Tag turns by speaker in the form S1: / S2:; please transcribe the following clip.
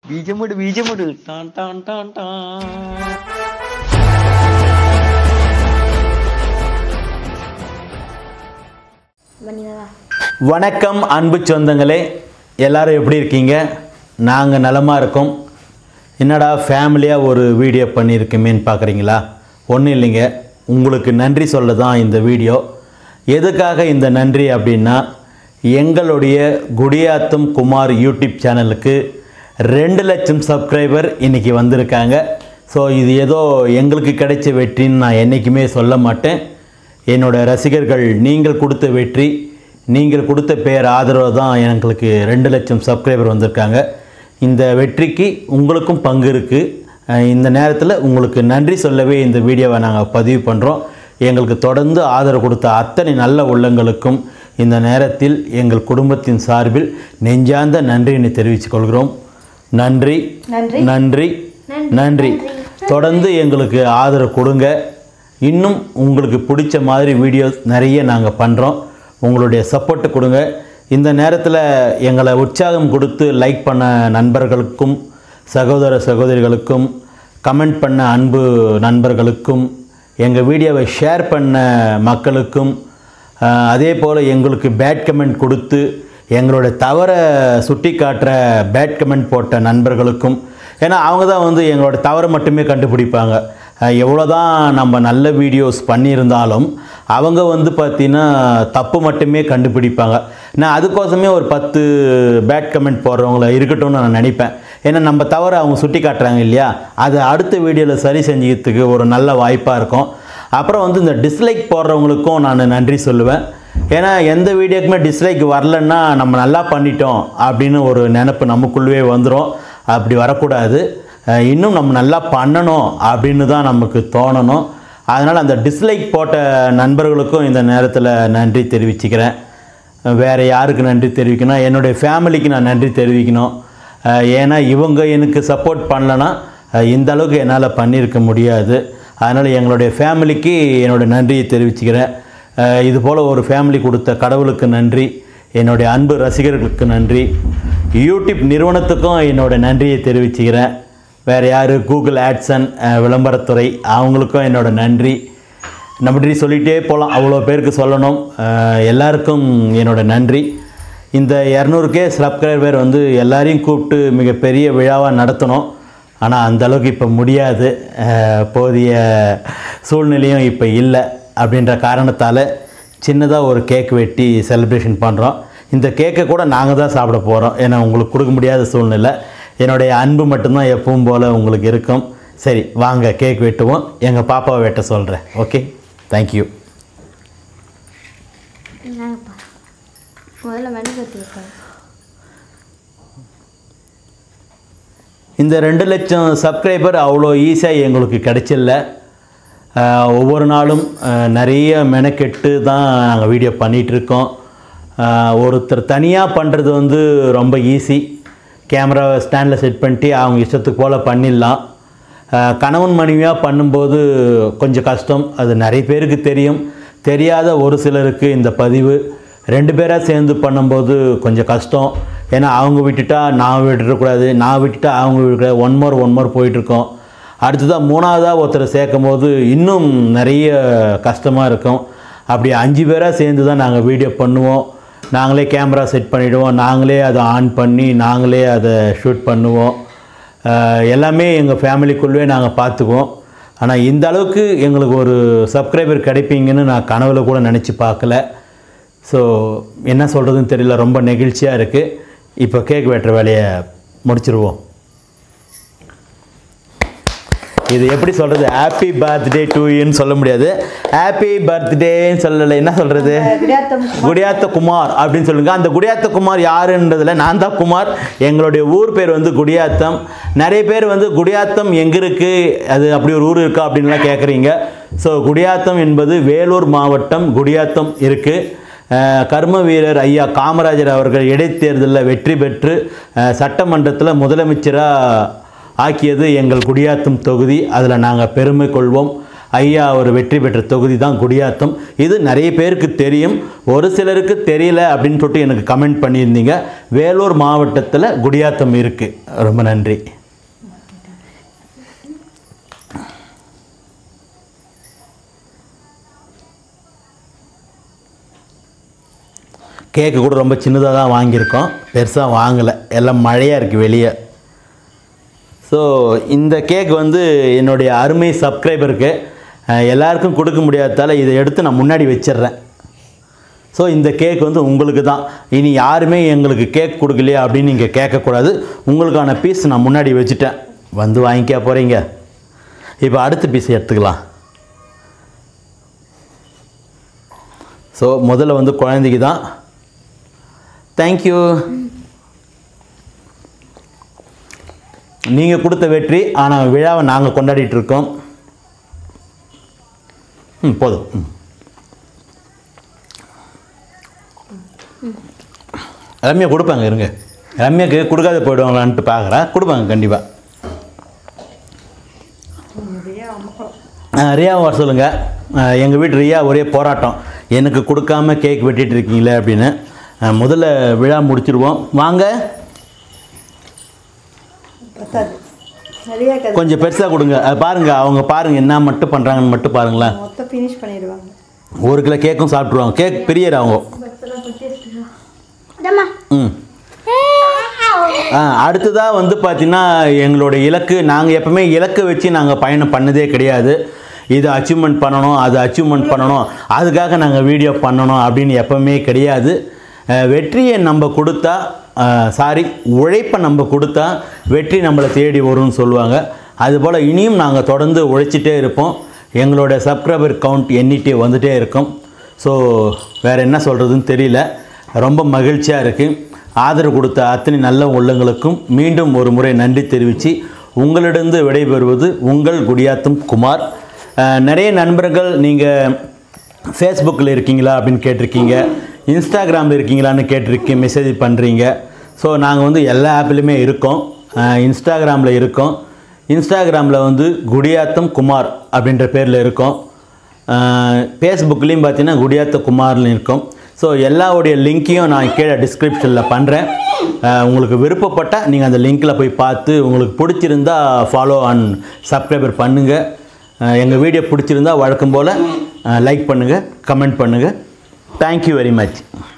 S1: ബീജമിട് ബീജമിട് ടാൻ ടാൻ ടാൻ ടാൻ
S2: வனிதா
S3: வணக்கம் அன்பு சொந்தங்களே எல்லாரும் எப்படி இருக்கீங்க நாங்கள் நலமாக இருக்கோம் என்னடா ஃபேமிலியாக ஒரு வீடியோ பண்ணியிருக்கேமேன்னு பார்க்குறீங்களா ஒன்றும் இல்லைங்க உங்களுக்கு நன்றி சொல்ல தான் இந்த வீடியோ எதுக்காக இந்த நன்றி அப்படின்னா எங்களுடைய குடியாத்தம் குமார் யூடியூப் சேனலுக்கு ரெண்டு லட்சம் சப்ஸ்கிரைபர் இன்றைக்கி வந்திருக்காங்க ஸோ இது ஏதோ எங்களுக்கு கிடைச்ச வெற்றின்னு நான் என்றைக்குமே சொல்ல மாட்டேன் என்னோட ரசிகர்கள் நீங்கள் கொடுத்த வெற்றி நீங்கள் கொடுத்த பேர் ஆதரவு தான் எங்களுக்கு ரெண்டு லட்சம் சப்ஸ்கிரைபர் வந்திருக்காங்க இந்த வெற்றிக்கு உங்களுக்கும் பங்கு இருக்குது இந்த நேரத்தில் உங்களுக்கு நன்றி சொல்லவே இந்த வீடியோவை நாங்கள் பதிவு பண்ணுறோம் எங்களுக்கு தொடர்ந்து ஆதரவு கொடுத்த அத்தனை நல்ல உள்ளங்களுக்கும் இந்த நேரத்தில் எங்கள் குடும்பத்தின் சார்பில் நெஞ்சார்ந்த நன்றியினை தெரிவித்துக் கொள்கிறோம் நன்றி
S2: நன்றி.
S3: நன்றி நன்றி தொடர்ந்து எங்களுக்கு ஆதரவு கொடுங்க இன்னும் உங்களுக்கு பிடிச்ச மாதிரி வீடியோஸ் நிறைய நாங்கள் பண்ணுறோம் உங்களுடைய சப்போர்ட்டு கொடுங்க இந்த நேரத்தில் எங்களை உற்சாகம் கொடுத்து லைக் பண்ண நண்பர்களுக்கும் சகோதர சகோதரிகளுக்கும் கமெண்ட் பண்ண அன்பு நண்பர்களுக்கும் எங்கள் வீடியோவை ஷேர் பண்ண மக்களுக்கும் ஆஹ், அதே போல் எங்களுக்கு பேட் கமெண்ட் கொடுத்து எங்களோட தவறை சுட்டி காட்டுற பேட் கமெண்ட் போட்ட நண்பர்களுக்கும் ஏன்னா அவங்க தான் வந்து எங்களோட தவறை மட்டுமே கண்டுபிடிப்பாங்க எவ்வளோ தான் நம்ம நல்ல வீடியோஸ் பண்ணியிருந்தாலும் அவங்க வந்து பார்த்திங்கன்னா தப்பு மட்டுமே கண்டுபிடிப்பாங்க நான் அதுக்கோசமே ஒரு பத்து பேட் கமெண்ட் போடுறவங்கள இருக்கட்டும்னு நான் நினைப்பேன் ஏன்னா நம்ம தவறை அவங்க சுட்டி காட்டுறாங்க இல்லையா அதை அடுத்த வீடியோவில் சரி செஞ்சுக்கிறதுக்கு ஒரு நல்ல வாய்ப்பாக இருக்கும் அப்புறம் வந்து இந்த டிஸ்லைக் போடுறவங்களுக்கும் நான் நன்றி சொல்லுவேன் ஏன்னா எந்த வீடியோக்குமே டிஸ்லைக் வரலன்னா நம்ம நல்லா பண்ணிட்டோம் அப்படின்னு ஒரு நினப்பு நமக்குள்ளவே வந்துடும் அப்படி வரக்கூடாது அஹ் இன்னும் நம்ம நல்லா பண்ணணும் அப்படின்னு தான் நமக்கு தோணணும் அதனால் அந்த டிஸ்லைக் போட்ட நண்பர்களுக்கும் இந்த நேரத்தில் நன்றி தெரிவிச்சுக்கிறேன் வேறு யாருக்கு நன்றி தெரிவிக்கணும் என்னுடைய ஃபேமிலிக்கு நான் நன்றி தெரிவிக்கணும் அஹ் ஏன்னா இவங்க எனக்கு சப்போர்ட் பண்ணலன்னா அஹ் இந்த அளவுக்கு என்னால் பண்ணியிருக்க முடியாது அதனால் எங்களுடைய ஃபேமிலிக்கு என்னோட நன்றியை தெரிவிச்சுக்கிறேன் அஹ் இது போல் ஒரு ஃபேமிலி கொடுத்த கடவுளுக்கு நன்றி என்னுடைய அன்பு ரசிகர்களுக்கு நன்றி யூடியூப் நிறுவனத்துக்கும் என்னோட நன்றியை தெரிவிச்சுக்கிறேன் வேறு யார் கூகுள் ஆட்சன் அஹ் விளம்பரத்துறை அவங்களுக்கும் என்னோட நன்றி நன்றி சொல்லிகிட்டே போகலாம் அவ்வளோ பேருக்கு சொல்லணும் அஹ் எல்லாருக்கும் என்னோட நன்றி இந்த இரநூறுக்கே சப்ஸ்கிரைபர் வந்து எல்லாரையும் கூப்பிட்டு மிகப்பெரிய விழாவாக நடத்தணும் ஆனால் அந்த அளவுக்கு இப்போ முடியாது அஹ் போதிய சூழ்நிலையும் இப்போ இல்லை அப்படின்ற காரணத்தால் சின்னதாக ஒரு கேக் வெட்டி செலிப்ரேஷன் பண்ணுறோம் இந்த கேக்கை கூட நாங்கள் தான் சாப்பிட போகிறோம் ஏன்னா உங்களுக்கு கொடுக்க முடியாத சூழ்நிலை என்னுடைய அன்பு மட்டும்தான் எப்பவும் போல் உங்களுக்கு இருக்கும் சரி வாங்க கேக் வெட்டுவோம் எங்கள் பாப்பாவை வெட்ட சொல்கிறேன் ஓகே தேங்க்யூ
S2: என்னங்கப்பா முதல்ல மெழுகுவர்த்தி வைக்கணும்
S3: இந்த ரெண்டு லட்சம் சப்ஸ்கிரைபர் அவ்வளோ ஈஸியாக எங்களுக்கு கிடைச்சில்ல ஆஹ் ஒவ்வொரு நாளும் ஆஹ் நிறைய மெனக்கெட்டு தான் நாங்கள் வீடியோ பண்ணிகிட்ருக்கோம் ஒருத்தர் தனியாக பண்ணுறது வந்து ரொம்ப ஈஸி கேமரா ஸ்டாண்டில் செட் பண்ணிட்டு அவங்க இஷ்டத்துக்கு போல் பண்ணிடலாம் ஆஹ் கணவன் மனைவியாக பண்ணும்போது கொஞ்சம் கஷ்டம் அது நிறைய பேருக்கு தெரியும் தெரியாத ஒரு சிலருக்கு இந்த பதிவு ரெண்டு பேராக சேர்ந்து பண்ணும்போது கொஞ்சம் கஷ்டம் ஏன்னா அவங்க விட்டுட்டா நான் விட்டுறக்கூடாது நான் விட்டுட்டா அவங்க விட்டுக்கூடாது ஒன் மோர் ஒன் மோர் போயிட்டுருக்கோம் அடுத்ததாக மூணாவதாக ஒருத்தரை சேர்க்கும் போது இன்னும் நிறைய கஷ்டமாக இருக்கும் அப்படி அஞ்சு பேராக சேர்ந்து தான் நாங்கள் வீடியோ பண்ணுவோம் நாங்களே கேமரா செட் பண்ணிவிடுவோம் நாங்களே அதை ஆன் பண்ணி நாங்களே அதை ஷூட் பண்ணுவோம் அஹ் எல்லாமே எங்கள் ஃபேமிலிக்குள்ளே நாங்கள் பார்த்துக்குவோம் ஆனால் இந்த அளவுக்கு எங்களுக்கு ஒரு சப்ஸ்கிரைபர் கிடைப்பீங்கன்னு நான் கனவுல கூட நினச்சி பார்க்கல ஸோ என்ன சொல்கிறதுன்னு தெரியல ரொம்ப நெகிழ்ச்சியாக இருக்குது இப்போ கேக் வெட்டுற வேலையை முடிச்சிருவோம் இது எப்படி சொல்கிறது ஹாப்பி பர்த்டே டு யூன்னு சொல்ல முடியாது ஹாப்பி பர்த்டேன்னு சொல்லலை என்ன சொல்கிறது குடியாத்த குமார் அப்படின்னு சொல்லுங்க அந்த குடியாத்த குமார் யாருன்றதுல நான் தான் குமார் எங்களுடைய ஊர் பேர் வந்து குடியாத்தம் நிறைய பேர் வந்து குடியாத்தம் எங்கே இருக்குது அது அப்படி ஒரு ஊர் இருக்கா அப்படின்லாம் கேட்குறீங்க ஸோ குடியாத்தம் என்பது வேலூர் மாவட்டம் குடியாத்தம் இருக்குது கர்ம வீரர் ஐயா காமராஜர் அவர்கள் இடைத்தேர்தலில் வெற்றி பெற்று அஹ், சட்டமன்றத்தில் முதலமைச்சராக ஆக்கியது எங்கள் குடியாத்தம் தொகுதி அதில் நாங்கள் பெருமை கொள்வோம் ஐயா அவர் வெற்றி பெற்ற தொகுதி தான் குடியாத்தம் இது நிறைய பேருக்கு தெரியும் ஒரு சிலருக்கு தெரியல அப்படின்னு சொல்லிட்டு எனக்கு கமெண்ட் பண்ணியிருந்தீங்க வேலூர் மாவட்டத்தில் குடியாத்தம் இருக்குது ரொம்ப நன்றி கேக்கு கூட ரொம்ப சின்னதாக தான் வாங்கியிருக்கோம் பெருசாக வாங்கலை எல்லாம் மழையாக இருக்குது வெளியே ஸோ இந்த கேக் வந்து என்னுடைய அருமை சப்ஸ்கிரைபருக்கு அஹ், எல்லாருக்கும் கொடுக்க முடியாததால் இதை எடுத்து நான் முன்னாடி வச்சிடுறேன் ஸோ இந்த கேக் வந்து உங்களுக்கு தான் இனி யாருமே எங்களுக்கு கேக் கொடுக்கலையா அப்படின்னு நீங்கள் கேட்கக்கூடாது உங்களுக்கான பீஸ் நான் முன்னாடி வச்சுட்டேன் வந்து வாங்கிக்க போகிறீங்க இப்போ அடுத்த பீஸ் எடுத்துக்கலாம் ஸோ முதல்ல வந்து குழந்தைக்கு தான் தேங்க்யூ நீங்கள் கொடுத்த வெற்றி ஆனால் விழாவை நாங்கள் கொண்டாடிட்டு இருக்கோம் ம் போதும் ம் ரம்யா கொடுப்பாங்க இருங்க ரம்யாக்கு கொடுக்காத போயிடுவாங்களான்ட்டு பார்க்குறேன் கொடுப்பாங்க கண்டிப்பாக ரியா வர சொல்லுங்கள் எங்கள் வீட்டு ரியா ஒரே போராட்டம் எனக்கு கொடுக்காம கேக் வெட்டிட்டு இருக்கீங்களே அப்படின்னு அஹ், முதல்ல விழா முடிச்சிருவோம் வாங்க
S4: பத்தாது நிறைய கதை
S3: கொஞ்சம் பெருசாக கொடுங்க அது பாருங்கள் அவங்க பாருங்கள் என்ன மட்டும் பண்ணுறாங்கன்னு மட்டும் பாருங்களேன்
S4: மொத்தம் ஃபினிஷ் பண்ணிடுவாங்க
S3: ஒரு கிலோ கேக்கும் சாப்பிட்ருவாங்க கேக் பிரியர் அவங்க
S2: இதம்மா
S3: ம் ஆ அடுத்ததாக வந்து பார்த்தீங்கன்னா எங்களோட இலக்கு நாங்கள் எப்பவுமே இலக்கு வச்சு நாங்கள் பயணம் பண்ணதே கிடையாது இது அச்சீவ்மெண்ட் பண்ணணும் அது அச்சீவ்மெண்ட் பண்ணணும் அதுக்காக நாங்கள் வீடியோ பண்ணணும் அப்படின்னு எப்பவுமே கிடையாது அஹ், வெற்றியை நம்ம கொடுத்தா சாரி உழைப்பை நம்ம கொடுத்தா வெற்றி நம்மளை தேடி வரும்னு சொல்லுவாங்க அதுபோல் இனியும் நாங்கள் தொடர்ந்து உழைச்சிட்டே இருப்போம் எங்களோட சப்ஸ்கிரைபர் கவுண்ட் எண்ணிட்டே வந்துட்டே இருக்கும் ஸோ வேறு என்ன சொல்கிறதுன்னு தெரியல ரொம்ப மகிழ்ச்சியாக இருக்குது ஆதரவு கொடுத்த அத்தனை நல்ல உள்ளங்களுக்கும் மீண்டும் ஒரு முறை நன்றி தெரிவித்து உங்களிடந்து விடைபெறுவது உங்கள் குடியாத்தம் குமார் அஹ், நிறைய நண்பர்கள் நீங்கள் ஃபேஸ்புக்கில் இருக்கீங்களா அப்படின்னு கேட்டிருக்கீங்க இன்ஸ்டாகிராமில் இருக்கீங்களான்னு கேட்டிருக்கீங்க மெசேஜ் பண்ணுறீங்க ஸோ நாங்கள் வந்து எல்லா ஆப்லேயுமே இருக்கோம் இன்ஸ்டாகிராமில் இருக்கோம் இன்ஸ்டாகிராமில் வந்து குடியாத்தம் குமார் அப்படின்ற பேரில் இருக்கோம் ஃபேஸ்புக்லேயும் பார்த்தீங்கன்னா குடியாத்த குமார்னு இருக்கும் ஸோ எல்லாவுடைய லிங்க்கையும் நான் கீழே டிஸ்கிரிப்ஷனில் பண்ணுறேன் உங்களுக்கு விருப்பப்பட்டால் நீங்கள் அந்த லிங்க்கில் போய் பார்த்து உங்களுக்கு பிடிச்சிருந்தா ஃபாலோ அண்ட் சப்ஸ்கிரைபர் பண்ணுங்கள் எங்கள் வீடியோ பிடிச்சிருந்தா வழக்கம் போல் லைக் பண்ணுங்கள் கமெண்ட் பண்ணுங்கள் தேங்க்யூ வெரி மச்